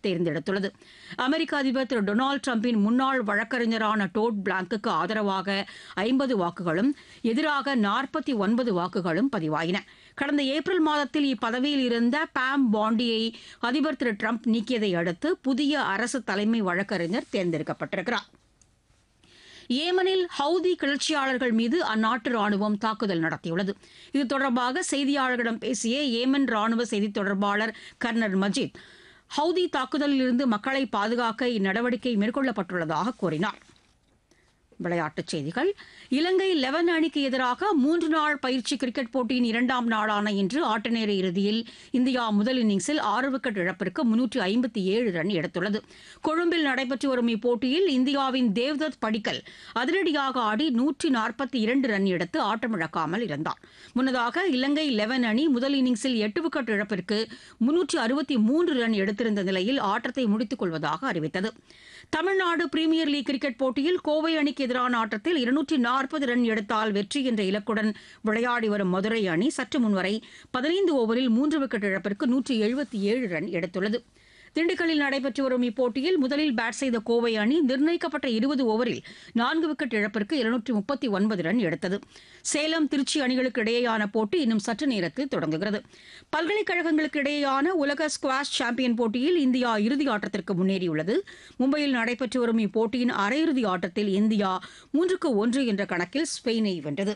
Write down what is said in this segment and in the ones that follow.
தேர்ந்தெடுத்துள்ளது அமெரிக்க அதிபர் திரு டொனால்டு டிரம்பின் முன்னாள் வழக்கறிஞரான டோட் பிளாங்குக்கு ஆதரவாக ஐம்பது வாக்குகளும் எதிராக நாற்பத்தி ஒன்பது வாக்குகளும் பதிவாயின கடந்த ஏப்ரல் மாதத்தில் இப்பதவியில் இருந்த பாம் பாண்டியை அதிபர் திரு டிரம்ப் நீக்கியதை அடுத்து புதிய அரசு தலைமை வழக்கறிஞர் தேர்ந்தெடுக்கப்பட்டிருக்கிறார் ஏமனில் ஹவுதி கிளர்ச்சியாளர்கள் மீது அந்நாட்டு ராணுவம் தாக்குதல் நடத்தியுள்ளது இது தொடர்பாக செய்தியாளர்களிடம் பேசிய ஏமன் ராணுவ செய்தித் தொடர்பாளர் கர்னல் மஜித் ஹவுதி தாக்குதலில் இருந்து மக்களை பாதுகாக்க இந்நடவடிக்கை மேற்கொள்ளப்பட்டுள்ளதாக கூறினார் விளையாட்டுச் செய்திகள் இலங்கை லெவன் அணிக்கு எதிராக மூன்று நாள் பயிற்சி கிரிக்கெட் போட்டியின் இரண்டாம் நாளான இன்று ஆட்டநேர இறுதியில் இந்தியா முதல் இன்னிங்ஸில் ஆறு விக்கெட் இழப்பிற்கு முன்னூற்று ஐம்பத்தி ஏழு ரன் எடுத்துள்ளது கொழும்பில் நடைபெற்று வரும் இப்போட்டியில் இந்தியாவின் தேவ்தத் படிக்கல் அதிரடியாக ஆடி நூற்றி நாற்பத்தி இரண்டு ரன் எடுத்து ஆட்டமிழக்காமல் இருந்தார் முன்னதாக இலங்கை லெவன் அணி முதல் இன்னிங்ஸில் எட்டு விக்கெட் இழப்பிற்கு முன்னூற்று அறுபத்தி மூன்று ரன் எடுத்திருந்த நிலையில் ஆட்டத்தை முடித்துக் கொள்வதாக அறிவித்தது தமிழ்நாடு பிரீமியர் லீக் கிரிக்கெட் போட்டியில் கோவை அணிக்கு எதிரான ஆட்டத்தில் இருநூற்றி நாற்பது ரன் எடுத்தால் வெற்றி என்ற இலக்குடன் விளையாடி வரும் மதுரை அணி சற்று முன்வரை பதினைந்து ஓவரில் மூன்று விக்கெட் இழப்பிற்கு நூற்றி எழுபத்தி ஏழு ரன் எடுத்துள்ளது திண்டுக்கல்லில் நடைபெற்று வரும் இப்போட்டியில் முதலில் பேட் செய்த கோவை அணி நிர்ணயிக்கப்பட்ட இருபது ஓவரில் நான்கு விக்கெட் இழப்பிற்கு இருநூற்றி முப்பத்தி ஒன்பது ரன் எடுத்தது சேலம் திருச்சி அணிகளுக்கு இடையேயான போட்டி இன்னும் சற்று நேரத்தில் தொடங்குகிறது பல்கலைக்கழகங்களுக்கு இடையேயான உலக ஸ்குவாஷ் சாம்பியன் போட்டியில் இந்தியா இறுதி ஆட்டத்திற்கு முன்னேறியுள்ளது மும்பையில் நடைபெற்று வரும் இப்போட்டியின் அரையிறுதி ஆட்டத்தில் இந்தியா மூன்றுக்கு ஒன்று என்ற கணக்கில் ஸ்பெயினை வென்றது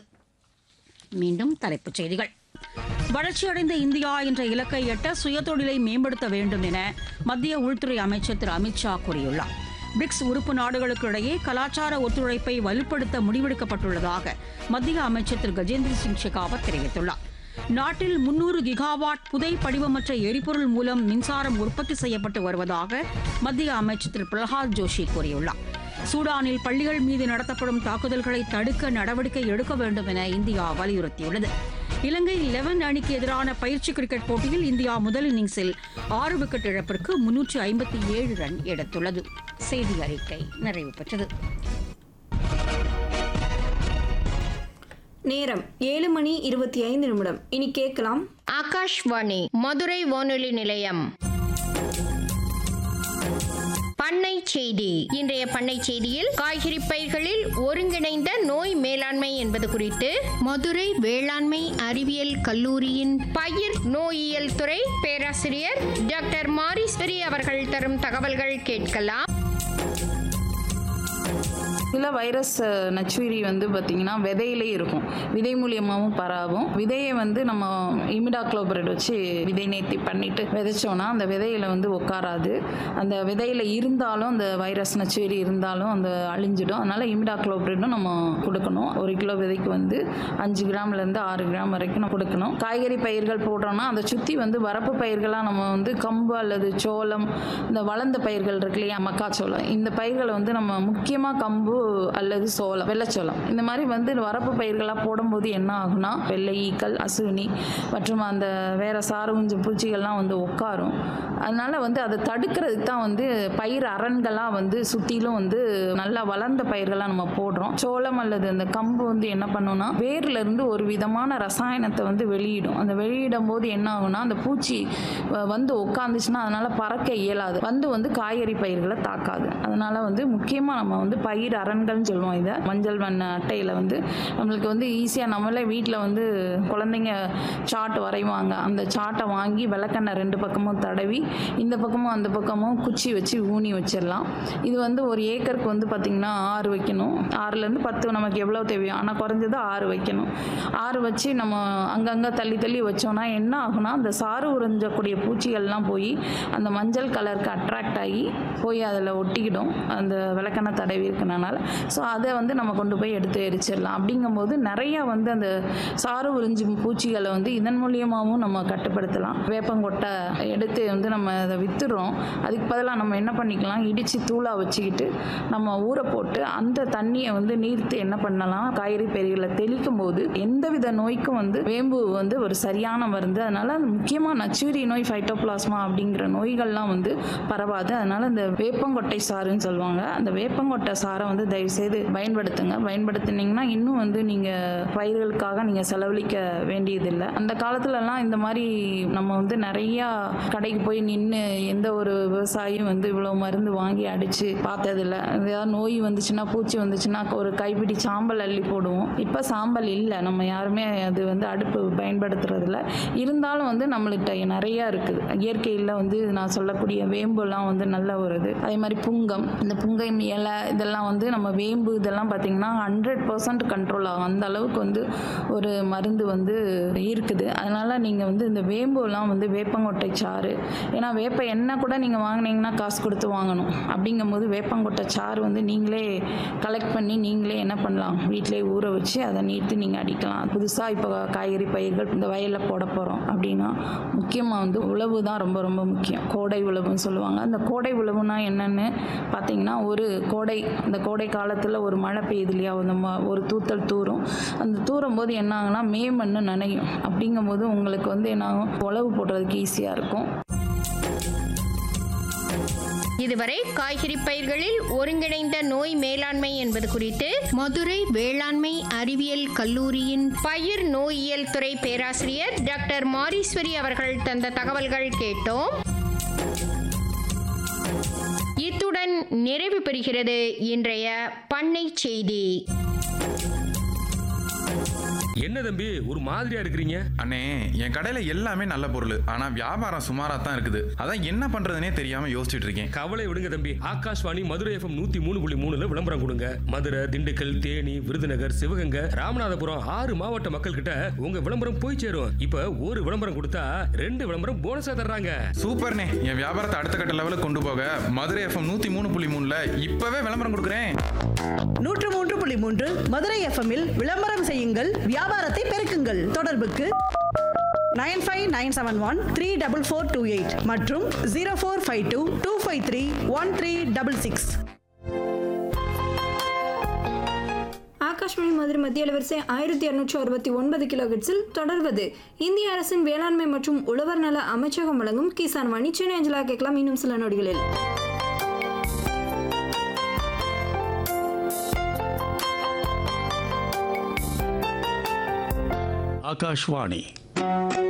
மீண்டும் தலைப்புச் செய்திகள் வளர்ச்சியடைந்த இந்தியா என்ற இலக்கை எட்ட சுயதொழிலை மேம்படுத்த வேண்டும் என மத்திய உள்துறை அமைச்சர் திரு அமித்ஷா கூறியுள்ளார் பிரிக்ஸ் உறுப்பு நாடுகளுக்கு இடையே கலாச்சார ஒத்துழைப்பை வலுப்படுத்த முடிவெடுக்கப்பட்டுள்ளதாக மத்திய அமைச்சர் திரு கஜேந்திர சிங் ஷெகாவத் தெரிவித்துள்ளார் நாட்டில் முன்னூறு கிகாவாட் புதை படிவமற்ற எரிபொருள் மூலம் மின்சாரம் உற்பத்தி செய்யப்பட்டு வருவதாக மத்திய அமைச்சர் திரு பிரகலாத் ஜோஷி கூறியுள்ளார் சூடானில் பள்ளிகள் மீது நடத்தப்படும் தாக்குதல்களை தடுக்க நடவடிக்கை எடுக்க வேண்டும் என இந்தியா வலியுறுத்தியுள்ளது இலங்கை லெவன் அணிக்கு எதிரான பயிற்சி கிரிக்கெட் போட்டியில் இந்தியா முதல் இன்னிங்ஸில் ஆறு விக்கெட் இழப்பிற்கு முன்னூற்று ஐம்பத்தி ஏழு ரன் எடுத்துள்ளது செய்தி அறிக்கை நிறைவு பெற்றது நேரம் ஏழு மணி இருபத்தி ஐந்து நிமிடம் இனி கேட்கலாம் ஆகாஷ்வாணி மதுரை வானொலி நிலையம் பண்ணை செய்தி இன்றைய பண்ணை செய்தியில் காய்கறி பயிர்களில் ஒருங்கிணைந்த நோய் மேலாண்மை என்பது குறித்து மதுரை வேளாண்மை அறிவியல் கல்லூரியின் பயிர் நோயியல் துறை பேராசிரியர் டாக்டர் மாரீஸ்வரி அவர்கள் தரும் தகவல்கள் கேட்கலாம் சில வைரஸ் அஹ், நச்சுயிரி வந்து பார்த்திங்கன்னா விதையிலே இருக்கும் விதை மூலியமாகவும் பரவும் விதையை வந்து நம்ம இமிடாக்ளோபரேட் வச்சு விதை நேர்த்தி பண்ணிட்டு விதைச்சோன்னா அந்த விதையில வந்து உட்காராது அந்த விதையில இருந்தாலும் அந்த வைரஸ் நச்சுயிரி இருந்தாலும் அந்த அழிஞ்சிடும் அதனால இமிடாக்ளோபரேட்டும் நம்ம கொடுக்கணும் ஒரு கிலோ விதைக்கு வந்து அஞ்சு கிராம்லேருந்து ஆறு கிராம் வரைக்கும் நம்ம கொடுக்கணும் காய்கறி பயிர்கள் போடுறோம்னா அதை சுற்றி வந்து வரப்பு பயிர்களாக நம்ம வந்து கம்பு அல்லது சோளம் இந்த வளர்ந்த பயிர்கள் இருக்கு இல்லையா மக்காச்சோளம் இந்த பயிர்களை வந்து நம்ம முக்கியமாக கம்பு அல்லது சோளம் வெள்ளைச்சோளம் இந்த மாதிரி வந்து வரப்பு பயிர்களாக போடும்போது என்ன ஆகும்னா வெள்ளை ஈக்கள் அசுவினி மற்றும் அந்த வேற சாறு குஞ்சு பூச்சிகள்லாம் வந்து உட்காரும் அதனால வந்து அதை தடுக்கிறதுக்கு தான் வந்து பயிர் அரண்களாக வந்து சுற்றிலும் வந்து நல்லா வளர்ந்த பயிர்களாக நம்ம போடுறோம் சோளம் அல்லது அந்த கம்பு வந்து என்ன பண்ணும்னா வேர்ல இருந்து ஒரு விதமான ரசாயனத்தை வந்து வெளியிடும் அந்த வெளியிடும் போது என்ன ஆகும்னா அந்த பூச்சி அஹ், வந்து உட்காந்துச்சுன்னா அதனால பறக்க இயலாது வந்து வந்து காய்கறி பயிர்களை தாக்காது அதனால வந்து முக்கியமாக நம்ம வந்து பயிர் அரண்கள்னு சொல்லுவோம் இதை மஞ்சள் வண்ண அட்டையில் வந்து நம்மளுக்கு வந்து ஈஸியாக நம்மளே வீட்டில் வந்து குழந்தைங்க சார்ட் வரைவாங்க அந்த சார்ட்டை வாங்கி விளக்கெண்ணெய் ரெண்டு பக்கமும் தடவி இந்த பக்கமும் அந்த பக்கமும் குச்சி வச்சு ஊனி வச்சிடலாம் இது வந்து ஒரு ஏக்கருக்கு வந்து பார்த்திங்கன்னா ஆறு வைக்கணும் ஆறுலேருந்து பத்து நமக்கு எவ்வளோ தேவையோ ஆனால் குறைஞ்சது ஆறு வைக்கணும் ஆறு வச்சு நம்ம அங்கங்கே தள்ளி தள்ளி வச்சோம்னா என்ன ஆகும்னா அந்த சாறு உறிஞ்சக்கூடிய பூச்சிகள்லாம் போய் அந்த மஞ்சள் கலருக்கு அட்ராக்ட் ஆகி போய் அதில் ஒட்டிக்கிடும் அந்த விளக்கெண்ணெய் தடவி இருக்கனால ஸோ அதை வந்து நம்ம கொண்டு போய் எடுத்து எரிச்சிடலாம் அப்படிங்கும்போது நிறையா வந்து அந்த சாறு உறிஞ்சும் பூச்சிகளை வந்து இதன் மூலியமாகவும் நம்ம கட்டுப்படுத்தலாம் வேப்பங்கொட்டை எடுத்து வந்து நம்ம அதை வித்துடுறோம் அதுக்கு பதிலாக நம்ம என்ன பண்ணிக்கலாம் இடித்து தூளாக வச்சுக்கிட்டு நம்ம ஊற போட்டு அந்த தண்ணியை வந்து நீர்த்து என்ன பண்ணலாம் காய்கறி பயிர்களை தெளிக்கும் போது எந்தவித நோய்க்கும் வந்து வேம்பு வந்து ஒரு சரியான மருந்து அதனால முக்கியமாக நச்சுரி நோய் ஃபைட்டோபிளாஸ்மா அப்படிங்கிற நோய்கள்லாம் வந்து பரவாது அதனால இந்த வேப்பங்கொட்டை சாறுன்னு சொல்லுவாங்க அந்த வேப்பங்கொட்டை சாறை வந்து தயவுசெய்து பயன்படுத்துங்க பயன்படுத்தினீங்கன்னா இன்னும் வந்து நீங்கள் பயிர்களுக்காக நீங்கள் செலவழிக்க வேண்டியதில்லை அந்த காலத்துலலாம் இந்த மாதிரி நம்ம வந்து நிறையா கடைக்கு போய் நின்று எந்த ஒரு விவசாயியும் வந்து இவ்வளோ மருந்து வாங்கி அடித்து பார்த்ததில்ல ஏதாவது நோய் வந்துச்சுன்னா பூச்சி வந்துச்சுன்னா ஒரு கைப்பிடி சாம்பல் அள்ளி போடுவோம் இப்போ சாம்பல் இல்லை நம்ம யாருமே அது வந்து அடுப்பு பயன்படுத்துறதில்ல இருந்தாலும் வந்து நம்மள்கிட்ட நிறையா இருக்குது இயற்கையில் வந்து நான் சொல்லக்கூடிய வேம்புலாம் வந்து நல்ல ஒரு இது அதே மாதிரி புங்கம் இந்த புங்கம் இலை இதெல்லாம் வந்து நம்ம வேம்பு இதெல்லாம் பார்த்திங்கன்னா ஹண்ட்ரட் பர்சன்ட் கண்ட்ரோல் ஆகும் அந்த அளவுக்கு வந்து ஒரு மருந்து வந்து இருக்குது அதனால் நீங்கள் வந்து இந்த வேம்புலாம் வந்து வேப்பங்கொட்டை சாறு ஏன்னா வேப்ப எண்ணெய் கூட நீங்கள் வாங்கினீங்கன்னா காசு கொடுத்து வாங்கணும் அப்படிங்கும்போது வேப்பங்கொட்டை சாறு வந்து நீங்களே கலெக்ட் பண்ணி நீங்களே என்ன பண்ணலாம் வீட்டிலே ஊற வச்சு அதை நீட்டு நீங்கள் அடிக்கலாம் புதுசாக இப்போ காய்கறி பயிர்கள் இந்த வயலில் போட போகிறோம் அப்படின்னா முக்கியமாக வந்து உழவு தான் ரொம்ப ரொம்ப முக்கியம் கோடை உழவுன்னு சொல்லுவாங்க அந்த கோடை உழவுனா என்னென்னு பார்த்தீங்கன்னா ஒரு கோடை அந்த கோடை காலத்தில் ஒரு மழை பெய்யுது இல்லையா அந்த ம- ஒரு தூத்தல் தூரும் அந்த தூரும் போது என்ன ஆகுனா மே மண்ணு நனையும் அப்படிங்கும்போது உங்களுக்கு வந்து என்ன ஆகும் உழவு போடுறதுக்கு ஈஸியாக இருக்கும் இதுவரை காய்கறி பயிர்களில் ஒருங்கிணைந்த நோய் மேலாண்மை என்பது குறித்து மதுரை வேளாண்மை அறிவியல் கல்லூரியின் பயிர் நோயியல் துறை பேராசிரியர் டாக்டர் மாரீஸ்வரி அவர்கள் தந்த தகவல்கள் கேட்டோம் இத்துடன் நிறைவு பெறுகிறது இன்றைய பண்ணை செய்தி என்ன தம்பி ஒரு மாதிரியா இருக்கிறீங்க அண்ணே என் கடையில எல்லாமே நல்ல பொருள் ஆனா வியாபாரம் சுமாரா தான் இருக்குது அதான் என்ன பண்றதுனே தெரியாம யோசிச்சுட்டு இருக்கேன் கவலை விடுங்க தம்பி ஆகாஷ்வாணி மதுரை எஃப்எம் நூத்தி மூணு புள்ளி மூணுல விளம்பரம் கொடுங்க மதுரை திண்டுக்கல் தேனி விருதுநகர் சிவகங்கை ராமநாதபுரம் ஆறு மாவட்ட மக்கள் கிட்ட உங்க விளம்பரம் போய் சேரும் இப்ப ஒரு விளம்பரம் கொடுத்தா ரெண்டு விளம்பரம் போனஸா தர்றாங்க சூப்பர்ண்ணே என் வியாபாரத்தை அடுத்த கட்ட லெவலுக்கு கொண்டு போக மதுரை எஃப்எம் நூத்தி மூணு புள்ளி மூணுல இப்பவே விளம்பரம் கொடுக்குறேன் நூற்று மூன்று புள்ளி மூன்று மதுரை எஃப்எம்மில் விளம்பரம் செய்யுங்கள் வியாபாரத்தை பெருக்குங்கள் தொடர்புக்கு nine five nine seven one three double four two eight மற்றும் zero four five two two five three one three double six Akashvani Madurai மத்திய அலைவரிசை ஆயிரத்தி இரநூற்றி அறுபத்தி ஒன்பது கிலோஹெட்ஸில் தொடர்வது இந்திய அரசின் வேளாண்மை மற்றும் உழவர் நல அமைச்சகம் வழங்கும் கிசான் வாணி சென்னை அஞ்சலா கேட்கலாம் இன்னும் சில நொடிகளில் ஆகாஷ்வாணி